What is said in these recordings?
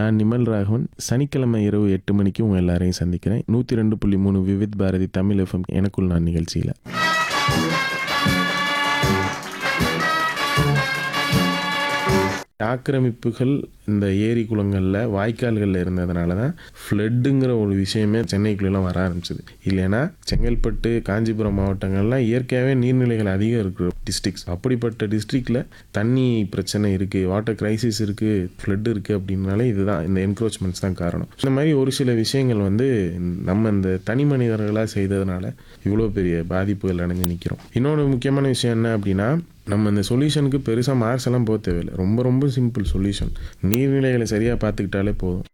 நான் நிமல் ராகவன் சனிக்கிழமை இரவு எட்டு மணிக்கு உங்கள் எல்லாரையும் சந்திக்கிறேன் நூற்றி ரெண்டு புள்ளி மூணு விவித் பாரதி தமிழ் எஃப்எம் எனக்குள் நான் நிகழ்ச்சியில் ஆக்கிரமிப்புகள் இந்த ஏரி குளங்களில் வாய்க்கால்களில் இருந்ததுனால தான் ஃப்ளட்டுங்கிற ஒரு விஷயமே சென்னைக்குள்ளெல்லாம் வர ஆரம்பிச்சது இல்லைன்னா செங்கல்பட்டு காஞ்சிபுரம் மாவட்டங்கள்லாம் இயற்கையாகவே நீர்நிலைகள் அதிகம் இருக்கிற டிஸ்ட்ரிக்ஸ் அப்படிப்பட்ட டிஸ்ட்ரிக்டில் தண்ணி பிரச்சனை இருக்குது வாட்டர் கிரைசிஸ் இருக்குது ஃப்ளட் இருக்குது அப்படின்னாலே இதுதான் இந்த என்க்ரோச்மெண்ட்ஸ் தான் காரணம் இந்த மாதிரி ஒரு சில விஷயங்கள் வந்து நம்ம இந்த தனி மனிதர்களாக செய்ததுனால இவ்வளோ பெரிய பாதிப்புகள் அடைஞ்சு நிற்கிறோம் இன்னொன்று முக்கியமான விஷயம் என்ன அப்படின்னா நம்ம இந்த சொல்யூஷனுக்கு பெருசாக மார்க்ஸ் எல்லாம் போக தேவையில்லை ரொம்ப ரொம்ப சிம்பிள் சொல்யூஷன் நீர்நிலைகளை சரியாக பார்த்துக்கிட்டாலே போதும்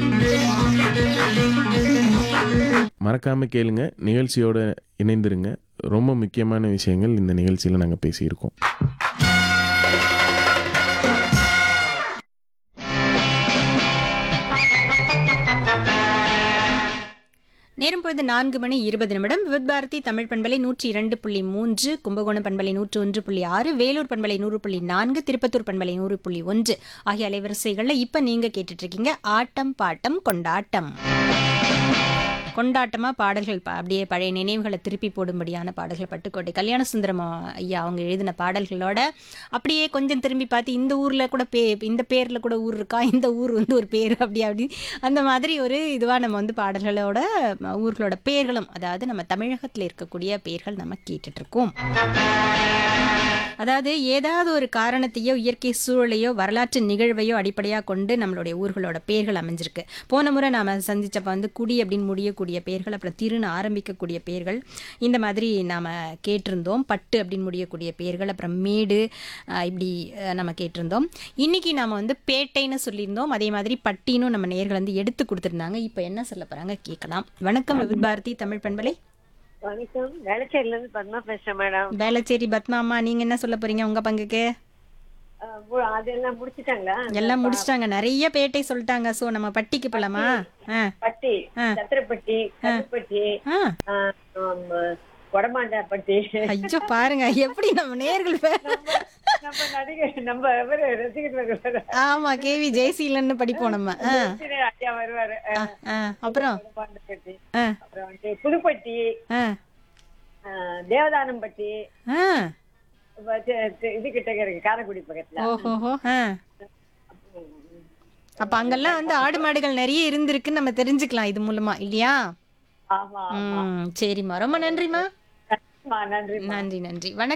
மறக்காமல் கேளுங்க நிகழ்ச்சியோட இணைந்திருங்க ரொம்ப முக்கியமான விஷயங்கள் இந்த நிகழ்ச்சியில் நாங்கள் பேசியிருக்கோம் நேரம் பொழுது நான்கு மணி இருபது நிமிடம் விவித் பாரதி தமிழ் பண்பலை நூற்றி இரண்டு புள்ளி மூன்று கும்பகோணம் பண்பலை நூற்று ஒன்று புள்ளி ஆறு வேலூர் பண்பலை நூறு புள்ளி நான்கு திருப்பத்தூர் பண்பலை நூறு புள்ளி ஒன்று ஆகிய அலைவரிசைகளில் இப்போ நீங்கள் கேட்டுட்டு இருக்கீங்க ஆட்டம் பாட்டம் கொண்டாட்டம் கொண்டாட்டமாக பாடல்கள் ப- அப்படியே பழைய நினைவுகளை திருப்பி போடும்படியான பாடல்கள் பட்டுக்கோட்டை கல்யாண சுந்தரம் ஐயா அவங்க எழுதின பாடல்களோட அப்படியே கொஞ்சம் திரும்பி பார்த்து இந்த ஊரில் கூட பே இந்த பேரில் கூட ஊர் இருக்கா இந்த ஊர் வந்து ஒரு பேர் அப்படி அப்படி அந்த மாதிரி ஒரு இதுவாக நம்ம வந்து பாடல்களோட ம, ஊர்களோட பேர்களும் அதாவது நம்ம தமிழகத்தில் இருக்கக்கூடிய பேர்கள் நம்ம கேட்டுட்டு இருக்கோம் அதாவது ஏதாவது ஒரு காரணத்தையோ இயற்கை சூழலையோ வரலாற்று நிகழ்வையோ அடிப்படையாக கொண்டு நம்மளுடைய ஊர்களோட பேர்கள் அமைஞ்சிருக்கு போன முறை நாம் சந்திச்சப்ப வந்து குடி அப்படின்னு முடியக்கூடிய பேர்கள் அப்புறம் திருன்னு ஆரம்பிக்கக்கூடிய பேர்கள் இந்த மாதிரி நாம் கேட்டிருந்தோம் பட்டு அப்படின்னு முடியக்கூடிய பேர்கள் அப்புறம் மேடு ஆஹ் இப்படி ஆஹ் நம்ம கேட்டிருந்தோம் இன்னைக்கு நாம் வந்து பேட்டைன்னு சொல்லியிருந்தோம் அதே மாதிரி பட்டினும் நம்ம நேர்கள் வந்து எடுத்து கொடுத்துருந்தாங்க இப்போ என்ன சொல்ல போகிறாங்க கேட்கலாம் வணக்கம் விவித் பாரதி தமிழ் பண்பலை வணக்கம் வேளச்சேரியில இருந்து பத்மா பேசுறேன் மேடம் வேளச்சேரி பத்மாமா நீங்கள் என்ன சொல்ல போகிறீங்க உங்கள் பங்குக்கு அஹ் மு- அதெல்லாம் முடிச்சிட்டாங்களா எல்லாம் முடிச்சிட்டாங்க நிறைய பேட்டை சொல்லிட்டாங்க சோ நம்ம பட்டிக்கு போலாமா ஆ பட்டி ஆ. சத்திரப்பட்டி கருப்பட்டி ஆ அஹ், ஆம், கொடமாண்டாப்பட்டி ஐயோ பாருங்க எப்படி நம்ம நேர்கள் பே- நம்ம நடிகர் நம்ம இவரு ரசிகர் ஆமா கேவி ஜெயசீலன்னு படிப்போம் நம்ம ஆ ஐயா வருவாரு ஆ, ஆ. அப்புறம் கொடமாண்டப்பட்டி ஆ அப்புறம் வந்து புதுப்பட்டி ஆ அஹ், தேவதானம்பட்டி ஆ இப்ப தி- தி- இது கிட்ட இருக்கு காரைக்குடி பக்கத்துல ஓஹோஹோ ஆ அப்ப அங்கெல்லாம் வந்து ஆடு மாடுகள் நிறைய இருந்திருக்குன்னு நம்ம தெரிஞ்சுக்கலாம் இது மூலமா இல்லையா ஆமா ம் சரிம்மா ரொம்ப நன்றிம்மா ஆமா நன்றி நன்றி நன்றி வணக்கம்